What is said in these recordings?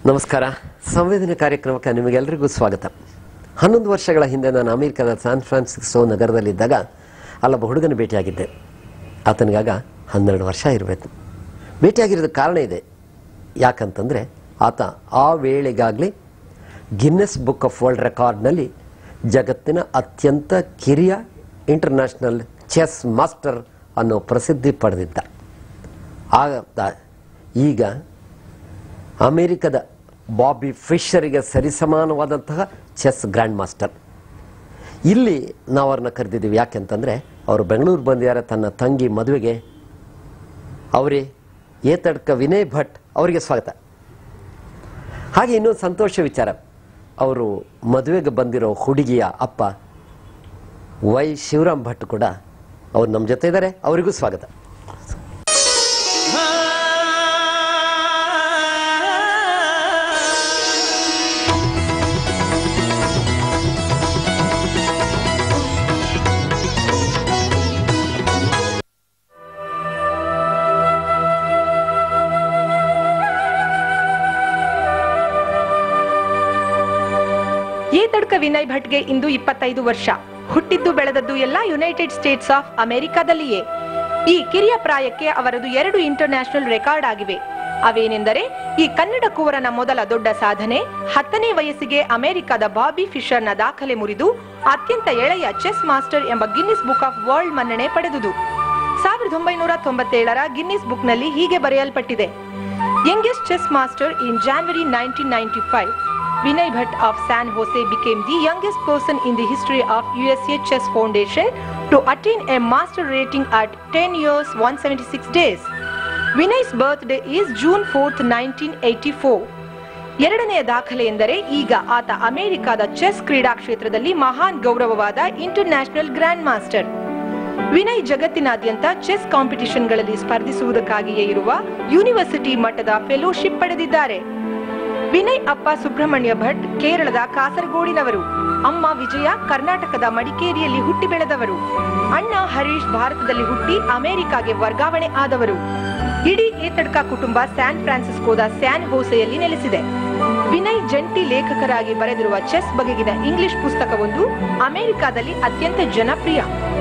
ನಮಸ್ಕಾರ ಸಂವೇದನೆ ಕಾರ್ಯಕ್ರಮಕ್ಕೆ ನಿಮಗೆಲ್ಲರಿಗೂ ಸ್ವಾಗತ ಹನ್ನೊಂದು ವರ್ಷಗಳ ಹಿಂದೆ ನಾನು ಅಮೆರಿಕದ ಸ್ಯಾನ್ ಫ್ರಾನ್ಸಿಸ್ಕೋ ನಗರದಲ್ಲಿದ್ದಾಗ ಅಲ್ಲೊಬ್ಬ ಹುಡುಗನ ಭೇಟಿಯಾಗಿದ್ದೆ ಆತನಿಗಾಗ ಹನ್ನೆರಡು ವರ್ಷ ಇರಬೇಕು ಭೇಟಿಯಾಗಿರೋದಕ್ಕೆ ಕಾರಣ ಇದೆ ಯಾಕಂತಂದರೆ ಆತ ಆ ವೇಳೆಗಾಗಲೇ ಗಿನ್ನೆಸ್ ಬುಕ್ ಆಫ್ ವರ್ಲ್ಡ್ ರೆಕಾರ್ಡ್ನಲ್ಲಿ ಜಗತ್ತಿನ ಅತ್ಯಂತ ಕಿರಿಯ ಇಂಟರ್ನ್ಯಾಷನಲ್ ಚೆಸ್ ಮಾಸ್ಟರ್ ಅನ್ನೋ ಪ್ರಸಿದ್ಧಿ ಪಡೆದಿದ್ದ ಆಗ ಈಗ ಅಮೆರಿಕದ ಬಾಬಿ ಫಿಶರಿಗೆ ಸರಿಸಮಾನವಾದಂತಹ ಚೆಸ್ ಗ್ರ್ಯಾಂಡ್ ಮಾಸ್ಟರ್ ಇಲ್ಲಿ ನಾವು ಅವ್ರನ್ನ ಕರೆದಿದ್ದೀವಿ ಯಾಕೆಂತಂದರೆ ಅವರು ಬೆಂಗಳೂರು ಬಂದಿದ್ದಾರೆ ತನ್ನ ತಂಗಿ ಮದುವೆಗೆ ಅವರೇ ಏತಡ್ಕ ವಿನಯ್ ಭಟ್ ಅವರಿಗೆ ಸ್ವಾಗತ ಹಾಗೆ ಇನ್ನೊಂದು ಸಂತೋಷ ವಿಚಾರ ಅವರು ಮದುವೆಗೆ ಬಂದಿರೋ ಹುಡುಗಿಯ ಅಪ್ಪ ವೈ ಶಿವರಾಮ್ ಭಟ್ ಕೂಡ ಅವ್ರು ನಮ್ಮ ಜೊತೆ ಇದ್ದಾರೆ ಅವರಿಗೂ ಸ್ವಾಗತ ಈ ತಡ್ಕ ವಿನಯ್ ಭಟ್ಗೆ ಇಂದು ಇಪ್ಪತ್ತೈದು ವರ್ಷ ಹುಟ್ಟಿದ್ದು ಬೆಳೆದದ್ದು ಎಲ್ಲ ಯುನೈಟೆಡ್ ಸ್ಟೇಟ್ಸ್ ಆಫ್ ಅಮೆರಿಕಾದಲ್ಲಿಯೇ ಈ ಕಿರಿಯ ಪ್ರಾಯಕ್ಕೆ ಅವರದು ಎರಡು ಇಂಟರ್ನ್ಯಾಷನಲ್ ರೆಕಾರ್ಡ್ ಆಗಿವೆ ಅವೇನೆಂದರೆ ಈ ಕನ್ನಡ ಕುವರನ ಮೊದಲ ದೊಡ್ಡ ಸಾಧನೆ ಹತ್ತನೇ ವಯಸ್ಸಿಗೆ ಅಮೆರಿಕದ ಬಾಬಿ ಫಿಶರ್ನ ದಾಖಲೆ ಮುರಿದು ಅತ್ಯಂತ ಎಳೆಯ ಚೆಸ್ ಮಾಸ್ಟರ್ ಎಂಬ ಗಿನ್ನಿಸ್ ಬುಕ್ ಆಫ್ ವರ್ಲ್ಡ್ ಮನ್ನಣೆ ಪಡೆದುದು ಸಾವಿರದ ಒಂಬೈನೂರ ತೊಂಬತ್ತೇಳರ ಗಿನ್ನಿಸ್ ಬುಕ್ನಲ್ಲಿ ಹೀಗೆ ಬರೆಯಲ್ಪಟ್ಟಿದೆ youngest chess master in January nineteen ninety five Vinay Bhatt of San Jose became the youngest person in the history of USA Chess Foundation to attain a master rating at 10 years 176 days. Vinay's birthday is June 4th, 1984. ಎರಡನೆಯ ದಾಖಲೆ ಎಂದರೆ ಈಗ ಆತ ಅಮೆರಿಕದ chess ಕ್ರೀಡಾ ಕ್ಷೇತ್ರದಲ್ಲಿ ಮಹಾನ್ ಗೌರವವಾದ ಇಂಟರ್ನ್ಯಾಷನಲ್ ಗ್ರ್ಯಾಂಡ್ ಮಾಸ್ಟರ್ ವಿನಯ್ ಜಗತ್ತಿನಾದ್ಯಂತ ಚೆಸ್ ಕಾಂಪಿಟಿಷನ್ಗಳಲ್ಲಿ ಸ್ಪರ್ಧಿಸುವುದಕ್ಕಾಗಿಯೇ ಇರುವ ಯೂನಿವರ್ಸಿಟಿ ಮಟ್ಟದ ಫೆಲೋಶಿಪ್ ಪಡೆದಿದ್ದಾರೆ ವಿನಯ್ ಅಪ್ಪ ಸುಬ್ರಹ್ಮಣ್ಯ ಭಟ್ ಕೇರಳದ ಕಾಸರಗೋಡಿನವರು ಅಮ್ಮ ವಿಜಯ ಕರ್ನಾಟಕದ ಮಡಿಕೇರಿಯಲ್ಲಿ ಹುಟ್ಟಿ ಬೆಳೆದವರು ಅಣ್ಣ ಹರೀಶ್ ಭಾರತದಲ್ಲಿ ಹುಟ್ಟಿ ಅಮೆರಿಕಾಗೆ ವರ್ಗಾವಣೆ ಆದವರು ಇಡೀ ಏತಡ್ಕ ಕುಟುಂಬ ಸ್ಯಾನ್ ಫ್ರಾನ್ಸಿಸ್ಕೋದ ಸ್ಯಾನ್ ಹೋಸೆಯಲ್ಲಿ ನೆಲೆಸಿದೆ ವಿನಯ್ ಜಂಟಿ ಲೇಖಕರಾಗಿ ಬರೆದಿರುವ ಚೆಸ್ ಬಗೆಗಿನ ಇಂಗ್ಲಿಷ್ ಪುಸ್ತಕವೊಂದು ಅಮೆರಿಕಾದಲ್ಲಿ ಅತ್ಯಂತ ಜನಪ್ರಿಯ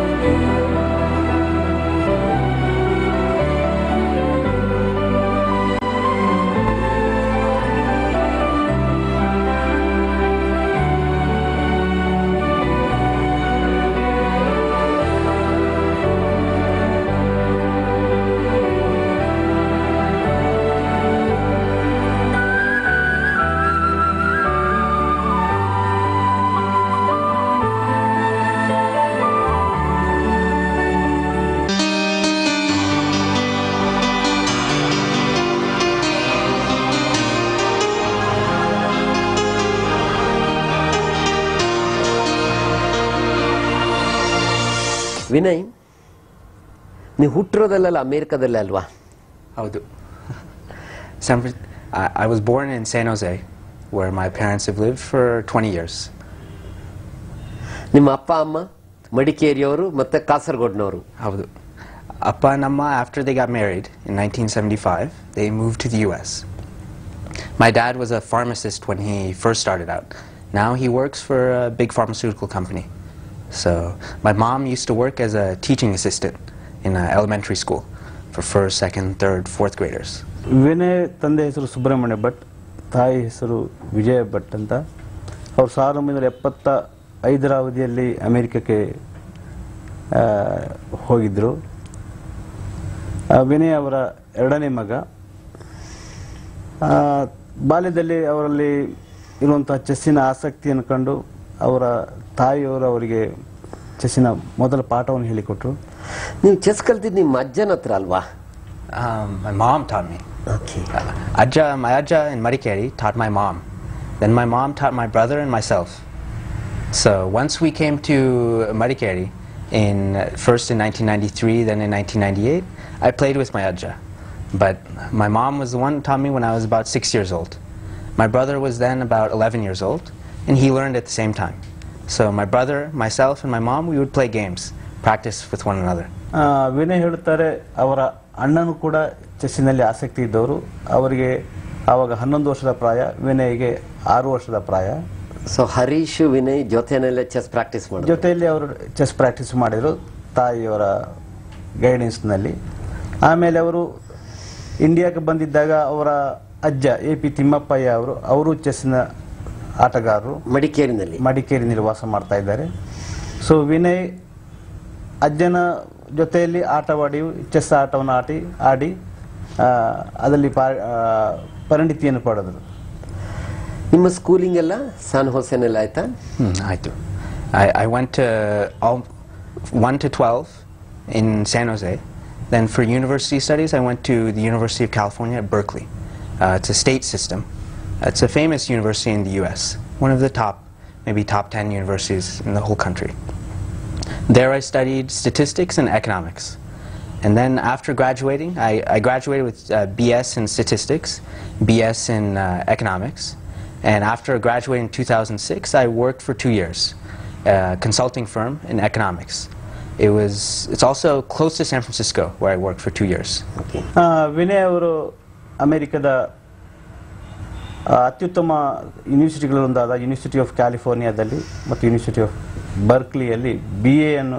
ವಿನಯ್ ನೀವು ಹುಟ್ಟಿರೋದಲ್ಲೆಲ್ಲ ಅಮೇರಿಕಾದಲ್ಲೇ ಅಲ್ವಾ ಹೌದು San Fran- I, I was born in San Jose, where my parents have lived for 20 years. ನಿಮ್ಮ ಅಪ್ಪ ಅಮ್ಮ ಮಡಿಕೇರಿಯವರು ಮತ್ತೆ ಕಾಸರಗೋಡ್ನವರು ಹೌದು Appa and Amma, after they got married in 1975, they moved to the US. My dad was a pharmacist when he first started out. Now he works for a big pharmaceutical company. So my mom used to work as a teaching assistant in an elementary school for first, second, third, fourth graders. Vinay ತಂದೆ ಹೆಸರು ಸುಬ್ರಹ್ಮಣ್ಯ ಭಟ್ ತಾಯಿ ಹೆಸರು ವಿಜಯ ಭಟ್ ಅಂತ ಅವರು ಸಾವಿರದ ಒಂಬೈನೂರ ಎಪ್ಪತ್ತ ಐದರ ಅವಧಿಯಲ್ಲಿ ಅಮೆರಿಕಕ್ಕೆ ಆ, ಹೋಗಿದ್ದರು ಆ, ವಿನಯ್ ಅವರ ಎರಡನೇ ಮಗ ಆ, ಬಾಲ್ಯದಲ್ಲಿ ಅವರಲ್ಲಿ ಇರುವಂತಹ ಚೆಸ್ಸಿನ ಆಸಕ್ತಿಯನ್ನು ಕಂಡು ಅವರ ತಾಯಿಯವರು ಅವರಿಗೆ ಚೆಸ್ಸಿನ ಮೊದಲ ಪಾಠವನ್ನು ಹೇಳಿಕೊಟ್ರು ನೀವು ಚೆಸ್ ಕಲ್ತಿದ್ದು ನಿಮ್ಮ ಅಜ್ಜನ ಹತ್ರ ಅಲ್ವಾ Um, my mom taught me. Okay Ajja, my Ajja in Marikeri taught my mom. Then my mom taught my brother and myself. So once we came to Marikeri, in first in 1993, then in 1998, I played with my Ajja. But my mom was the one who taught me when I was about six years old. My brother was then about 11 years old, and he learned at the same time. So my brother, myself, and my mom, we would play games, practice with one another. ಆ, ವಿನಯ್ ಹೇಳುತ್ತಾರೆ ಅವರ ಅಣ್ಣನೂ ಕೂಡ ಚೆಸ್ಸಿನಲ್ಲಿ ಆಸಕ್ತಿ ಇದ್ದವರು ಅವರಿಗೆ ಆವಾಗ ಹನ್ನೊಂದು ವರ್ಷದ ಪ್ರಾಯ ವಿನಯ್ಗೆ ಆರು ವರ್ಷದ ಪ್ರಾಯ ಸೊ ಹರೀಶ್ ವಿನಯ್ ಜೊತೆನಲ್ಲೇ ಚೆಸ್ ಪ್ರಾಕ್ಟೀಸ್ ಮಾಡಿದ್ರು ಜೊತೆಯಲ್ಲಿ ಅವರು ಚೆಸ್ ಪ್ರಾಕ್ಟೀಸ್ ಮಾಡಿದರು ತಾಯಿಯವರ ಗೈಡೆನ್ಸ್ನಲ್ಲಿ ಆಮೇಲೆ ಅವರು ಇಂಡಿಯಾಕ್ಕೆ ಬಂದಿದ್ದಾಗ ಅವರ ಅಜ್ಜ ಎ ಪಿ ತಿಮ್ಮಪ್ಪಯ್ಯ ಅವರು ಅವರು ಚೆಸ್ನ ಆಟಗಾರರು ಮಡಿಕೇರಿನಲ್ಲಿ ಮಡಿಕೇರಿನಲ್ಲಿ ವಾಸ ಮಾಡ್ತಾ ಇದ್ದಾರೆ ಸೊ ವಿನಯ್ ಅಜ್ಜನ ಜೊತೆಯಲ್ಲಿ ಆಟವಾಡಿ ಚೆಸ್ ಆಟವನ್ನು ಆಟಿ ಆಡಿ ಆ, ಅದರಲ್ಲಿ ಪಾ ಆ, ಪರಿಣಿತಿಯನ್ನು ಪಡೆದರು ನಿಮ್ಮ ಸ್ಕೂಲಿಂಗ್ ಎಲ್ಲ ಸಾನ್ ಹೊಸೆನಲ್ಲಿ ಆಯ್ತಾ Hmm, I do. I, I went to all 1 to 12 in San Jose. Then for university studies, I went to the University of California at Berkeley. Uh, it's a state system. It's a famous university in the U.S. One of the top, maybe top 10 universities in the whole country. There I studied statistics and economics. And then after graduating, I, I graduated with uh, BS in statistics, BS in uh, economics. And after graduating in 2006, I worked for two years, a consulting firm in economics. It was, it's also close to San Francisco, where I worked for two years. Okay ಆ, ವಿನಯ್ ಅವರು ಅಮೆರಿಕದ ಆ, ಅತ್ಯುತ್ತಮ ಯೂನಿವರ್ಸಿಟಿಗಳೊಂದಾದ university of ಕ್ಯಾಲಿಫೋರ್ನಿಯಾದಲ್ಲಿ ಮತ್ತು university of ಬರ್ಕ್ಲಿಯಲ್ಲಿ B ಎಯನ್ನು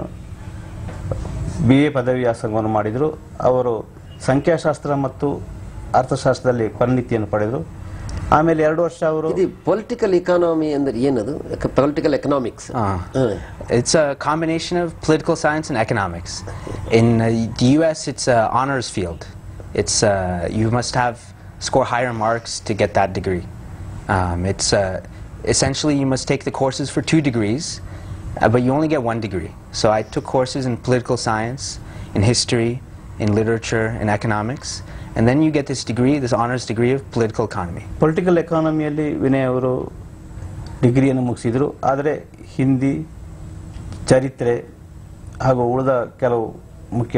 B A ಪದವಿ ವ್ಯಾಸಂಗವನ್ನು ಮಾಡಿದರು ಅವರು ಸಂಖ್ಯಾಶಾಸ್ತ್ರ ಮತ್ತು ಅರ್ಥಶಾಸ್ತ್ರದಲ್ಲಿ ಪರಿಣಿತಿಯನ್ನು ಪಡೆದರು ಆಮೇಲೆ ಎರಡು ವರ್ಷ ಅವರು ಇದು ಪೊಲಿಟಿಕಲ್ ಇಕಾನಮಿ ಅಂದ್ರೆ ಏನದು political economics Uh, It's a combination of political science and economics. In uh, the U.S., it's an honors field. It's uh, you must have score higher marks to get that degree. Um, it's uh, essentially you must take the courses for two degrees, uh, but you only get one degree. So I took courses in political science, in history, in literature, in economics, and then you get this degree, this honors degree of political economy. Political ಎಕಾನಮಿಯಲ್ಲಿ ವಿನಯ್ ಅವರು ಡಿಗ್ರಿಯನ್ನು ಮುಗಿಸಿದರು ಆದರೆ ಹಿಂದಿ ಚರಿತ್ರೆ ಹಾಗೂ ಉಳಿದ ಕೆಲವು ಮುಖ್ಯ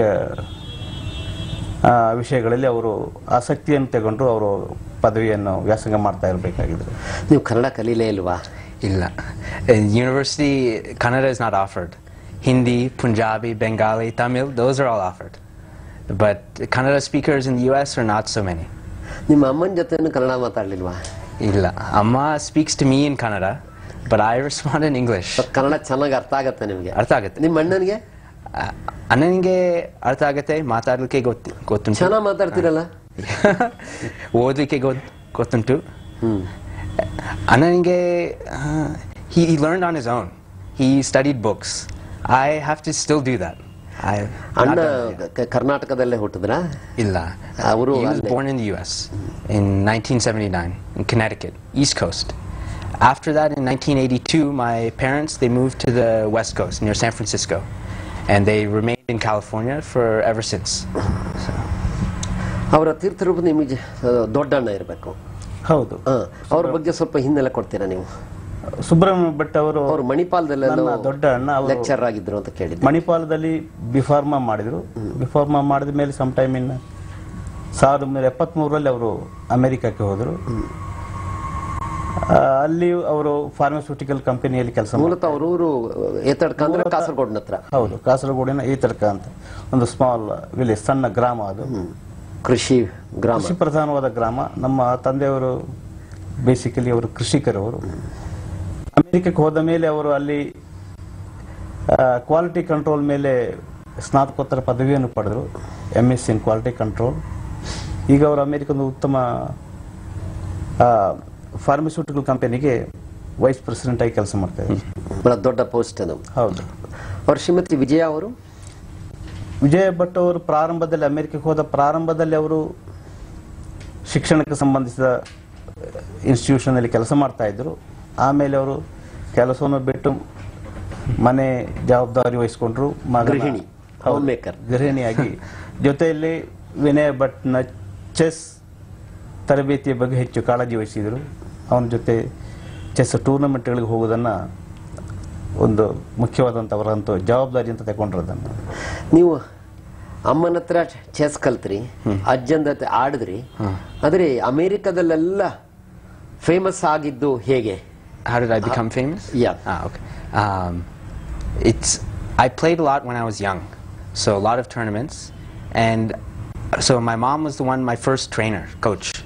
ಆ, ವಿಷಯಗಳಲ್ಲಿ ಅವರು ಆಸಕ್ತಿಯನ್ನು ತಗೊಂಡು ಅವರು ಪದವಿಯನ್ನು ವ್ಯಾಸಂಗ ಮಾಡ್ತಾ ಇರಬೇಕಾಗಿದ್ರು ನೀವು ಕನ್ನಡ ಕಲೀಲೇ ಇಲ್ವಾ Illa. In university, Kannada is not offered. Hindi, Punjabi, Bengali, Tamil, those are all offered. But Kannada speakers in the US are not so many. ನಿಮ್ಮ ಅಮ್ಮನ ಜೊತೆನೂ Kannada ಮಾತಾಡ್ಲಿಲ್ವಾ Illa. Amma speaks to me in Kannada, but I respond in English. ಸ್ವಲ್ಪ ಕನ್ನಡ ಚೆನ್ನಾಗಿ ಅರ್ಥ ಆಗತ್ತೆ ನಿಮಗೆ ಅರ್ಥ ಆಗತ್ತೆ. ನಿಮ್ಮ ಅಣ್ಣನಿಗೆ ಅ- ಅಣ್ಣನಿಗೆ ಅರ್ಥ ಆಗತ್ತೆ ಮಾತಾಡ್ಲಿಕ್ಕೆ ಗೊತ್ತು ಗೊತ್ತುಂಟು ಚೆನ್ನಾಗಿ ಮಾತಾಡ್ತಿರಲ್ಲ ಓದಲಿಕ್ಕೆ ಗೊತ್ತು ಗೊತ್ತುಂಟು ಹ್ಮ್ ಅಣ್ಣನಿಗೆ he, he learned on his own. He studied books. I have to still do that. I ಅಣ್ಣ ಕ- ಕರ್ನಾಟಕದಲ್ಲೇ ಹುಟ್ಟಿದ್ರಾ Illa. ಅವರು he was ಅಲ್ಲೇ. born in the U.S. in 1979 in Connecticut, East Coast. After that, in 1982, my parents they moved to the West Coast near San Francisco, and they remained in California for ever since. ಅವರ ತೀರ್ಥರೂಪ ನಿಮಗೆ ದೊಡ್ಡಣ್ಣ ಇರಬೇಕು ಹೌದು ಅವ್ರ ಬಗ್ಗೆ ಸ್ವಲ್ಪ ಹಿನ್ನೆಲೆ ಕೊಡ್ತೀರಾ ನೀವು ಸುಬ್ರಹ್ಮಣ್ಯ ಭಟ್ ಅವರು ಅವ್ರು ಮಣಿಪಾಲದಲ್ಲೆಲ್ಲ ನನ್ನ ದೊಡ್ಡ ಅಣ್ಣ ಅವರು ಲೆಕ್ಚರ್ ಆಗಿದ್ರು ಅಂತ ಕೇಳಿದ್ದೆ ಮಣಿಪಾಲದಲ್ಲಿ ಬಿಫಾರ್ಮಾ ಮಾಡಿದರು ಬಿಫಾರ್ಮಾ ಮಾಡಿದ ಮೇಲೆ ಸಮ್ ಟೈಮ್ ಇನ್ ಸಾವಿರದ ಒಂಬೈನೂರ ಎಪ್ಪತ್ತ್ಮೂರರಲ್ಲಿ ಅವರು ಅಮೆರಿಕಕ್ಕೆ ಹೋದರು ಆ, ಅಲ್ಲಿ ಅವರು ಫಾರ್ಮಾಸ್ಯೂಟಿಕಲ್ ಕಂಪನಿಯಲ್ಲಿ ಕೆಲಸ ಮೂಲತಃ ಅವ್ರ ಊರು ಏತಡ್ಕ ಅಂದ್ರೆ ಕಾಸರಗೋಡ್ನ ಹತ್ರ ಹೌದು ಕಾಸರಗೋಡಿನ ಈತರ್ಕ ಅಂತ ಒಂದು ಸ್ಮಾಲ್ ವಿಲೇಜ್ ಸಣ್ಣ ಗ್ರಾಮ ಅದು ಕೃಷಿ ಗ್ರಾಮ ಕೃಷಿ ಪ್ರಧಾನವಾದ ಗ್ರಾಮ ನಮ್ಮ ತಂದೆಯವರು ಬೇಸಿಕಲಿ ಅವರು ಕೃಷಿಕರು ಅವರು ಅಮೆರಿಕಕ್ಕೆ ಹೋದ ಮೇಲೆ ಅವರು ಅಲ್ಲಿ ಕ್ವಾಲಿಟಿ ಕಂಟ್ರೋಲ್ ಮೇಲೆ ಸ್ನಾತಕೋತ್ತರ ಪದವಿಯನ್ನು ಪಡೆದರು M S in quality control ಈಗ ಅವರು ಅಮೆರಿಕದ ಉತ್ತಮ ಫಾರ್ಮಸ್ಯೂಟಿಕಲ್ ಕಂಪನಿಗೆ ವೈಸ್ ಪ್ರೆಸಿಡೆಂಟ್ ಆಗಿ ಕೆಲಸ ಮಾಡ್ತಾ ಇದ್ದಾರೆ ಬಹಳ ದೊಡ್ಡ ಪೋಸ್ಟ್ ಅದು ಹೌದು ಅವ್ರ ಶ್ರೀಮತಿ ವಿಜಯ ಅವರು ವಿಜಯ ಭಟ್ ಅವರು ಪ್ರಾರಂಭದಲ್ಲಿ ಅಮೆರಿಕಕ್ಕೆ ಹೋದ ಪ್ರಾರಂಭದಲ್ಲಿ ಅವರು ಶಿಕ್ಷಣಕ್ಕೆ ಸಂಬಂಧಿಸಿದ ಇನ್ಸ್ಟಿಟ್ಯೂಷನಲ್ಲಿ ಕೆಲಸ ಮಾಡ್ತಾ ಇದ್ರು ಆಮೇಲೆ ಅವರು ಕೆಲಸವನ್ನು ಬಿಟ್ಟು ಮನೆ ಜವಾಬ್ದಾರಿ ವಹಿಸ್ಕೊಂಡ್ರು ಮಗನ- ಗೃಹಿಣಿ, ಹೌದು, homemaker. ಗೃಹಿಣಿಯಾಗಿ ಜೊತೆಯಲ್ಲಿ ವಿನಯ ಭಟ್ನ ಚೆಸ್ ತರಬೇತಿಯ ಬಗ್ಗೆ ಹೆಚ್ಚು ಕಾಳಜಿ ವಹಿಸಿದರು ಅವನ ಜೊತೆ ಚೆಸ್ ಟೂರ್ನಮೆಂಟ್ಗಳಿಗೆ ಹೋಗೋದನ್ನು ಒಂದು ಮುಖ್ಯವಾದಂಥ ಅವರಂತೂ ಜವಾಬ್ದಾರಿ ಅಂತ ತಗೊಂಡ್ರದನ್ನು ನೀವು ಅಮ್ಮನ ಹತ್ರ ಚೆಸ್ ಕಲ್ತ್ರಿ ಅಜ್ಜಂದ ಹತ್ರ ಆಡಿದ್ರಿ ಆದ್ರೆ ಅಮೆರಿಕದಲ್ಲೆಲ್ಲ ಫೇಮಸ್ ಆಗಿದ್ದು ಹೇಗೆ How did I become famous? yeah. Ah, okay. Um, it's I played a lot when I was young, so a lot of tournaments, and so my mom was the one, my first trainer, coach.